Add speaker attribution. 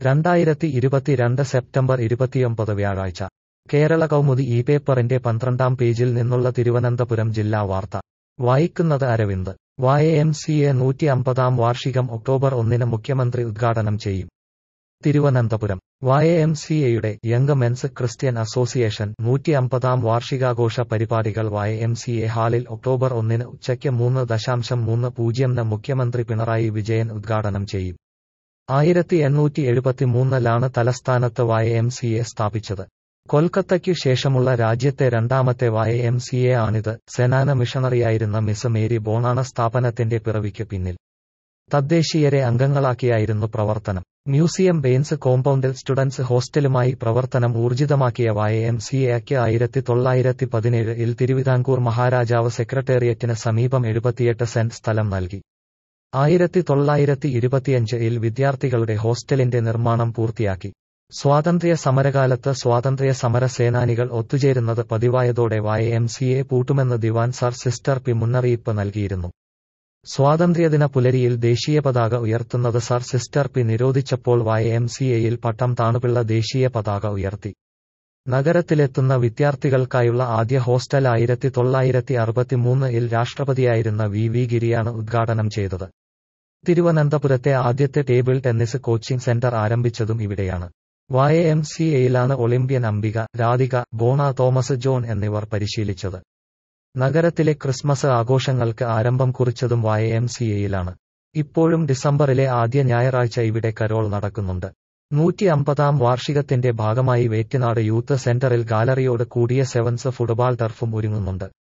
Speaker 1: രണ്ടായിരത്തി ഇരുപത്തിരണ്ട് സെപ്റ്റംബർ ഇരുപത്തിയൊമ്പത് വ്യാഴാഴ്ച കേരള കൗമുദി ഈ പേപ്പറിന്റെ പന്ത്രണ്ടാം പേജിൽ നിന്നുള്ള തിരുവനന്തപുരം ജില്ലാ വാർത്ത വായിക്കുന്നത് അരവിന്ദ് വായ എം സി എ നൂറ്റി അമ്പതാം വാർഷികം ഒക്ടോബർ ഒന്നിന് മുഖ്യമന്ത്രി ഉദ്ഘാടനം ചെയ്യും തിരുവനന്തപുരം വായ എം സി എയുടെ യങ് മെൻസ് ക്രിസ്ത്യൻ അസോസിയേഷൻ നൂറ്റി അമ്പതാം വാർഷികാഘോഷ പരിപാടികൾ വായ എം സി എ ഹാളിൽ ഒക്ടോബർ ഒന്നിന് ഉച്ചയ്ക്ക് മൂന്ന് ദശാംശം മൂന്ന് പൂജ്യംന് മുഖ്യമന്ത്രി പിണറായി വിജയൻ ഉദ്ഘാടനം ചെയ്യും ആയിരത്തി എണ്ണൂറ്റി എഴുപത്തിമൂന്നിലാണ് തലസ്ഥാനത്ത് വായ എം സി എ സ്ഥാപിച്ചത് കൊൽക്കത്തയ്ക്കു ശേഷമുള്ള രാജ്യത്തെ രണ്ടാമത്തെ വായ എം സി എ ആണിത് സെനാന മിഷണറിയായിരുന്ന മിസ് മേരി ബോണാണ് സ്ഥാപനത്തിന്റെ പിറവിക്ക് പിന്നിൽ തദ്ദേശീയരെ അംഗങ്ങളാക്കിയായിരുന്നു പ്രവർത്തനം മ്യൂസിയം ബെയിൻസ് കോമ്പൗണ്ടിൽ സ്റ്റുഡൻസ് ഹോസ്റ്റലുമായി പ്രവർത്തനം ഊർജിതമാക്കിയ വായ എം സി എക്ക് ആയിരത്തി തൊള്ളായിരത്തി പതിനേഴിൽ തിരുവിതാംകൂർ മഹാരാജാവ് സെക്രട്ടേറിയറ്റിന് സമീപം എഴുപത്തിയെട്ട് സെന്റ് സ്ഥലം നൽകി ആയിരത്തി തൊള്ളായിരത്തി ഇരുപത്തിയഞ്ചിൽ വിദ്യാർത്ഥികളുടെ ഹോസ്റ്റലിന്റെ നിർമ്മാണം പൂർത്തിയാക്കി സ്വാതന്ത്ര്യ സമരകാലത്ത് സ്വാതന്ത്ര്യ സമര സേനാനികൾ ഒത്തുചേരുന്നത് പതിവായതോടെ വായ എം സി എ പൂട്ടുമെന്ന് ദിവാൻ സർ സിസ്റ്റർ പി മുന്നറിയിപ്പ് നൽകിയിരുന്നു സ്വാതന്ത്ര്യദിന പുലരിയിൽ ദേശീയ പതാക ഉയർത്തുന്നത് സർ സിസ്റ്റർ പി നിരോധിച്ചപ്പോൾ വായ എം സി എയിൽ പട്ടം താണുപിള്ള ദേശീയ പതാക ഉയർത്തി നഗരത്തിലെത്തുന്ന വിദ്യാർത്ഥികൾക്കായുള്ള ആദ്യ ഹോസ്റ്റൽ ആയിരത്തി തൊള്ളായിരത്തി അറുപത്തിമൂന്നിൽ രാഷ്ട്രപതിയായിരുന്ന വി വി ഗിരിയാണ് ഉദ്ഘാടനം ചെയ്തത് തിരുവനന്തപുരത്തെ ആദ്യത്തെ ടേബിൾ ടെന്നീസ് കോച്ചിംഗ് സെന്റർ ആരംഭിച്ചതും ഇവിടെയാണ് വായ എം സി എയിലാണ് Olympian Ambika Radhika Bona Thomas John എന്നിവർ പരിശീലിച്ചത് നഗരത്തിലെ ക്രിസ്മസ് ആഘോഷങ്ങൾക്ക് ആരംഭം കുറിച്ചതും വായ എം സി എയിലാണ് ഇപ്പോഴും ഡിസംബറിലെ ആദ്യ ഞായറാഴ്ച ഇവിടെ കരോൾ നടക്കുന്നുണ്ട് നൂറ്റി അമ്പതാം വാർഷികത്തിന്റെ ഭാഗമായി വേറ്റിനാട് യൂത്ത് സെന്ററിൽ ഗാലറിയോട് കൂടിയ സെവൻസ് ഫുട്ബോൾ ടർഫും ഒരുങ്ങുന്നുണ്ട്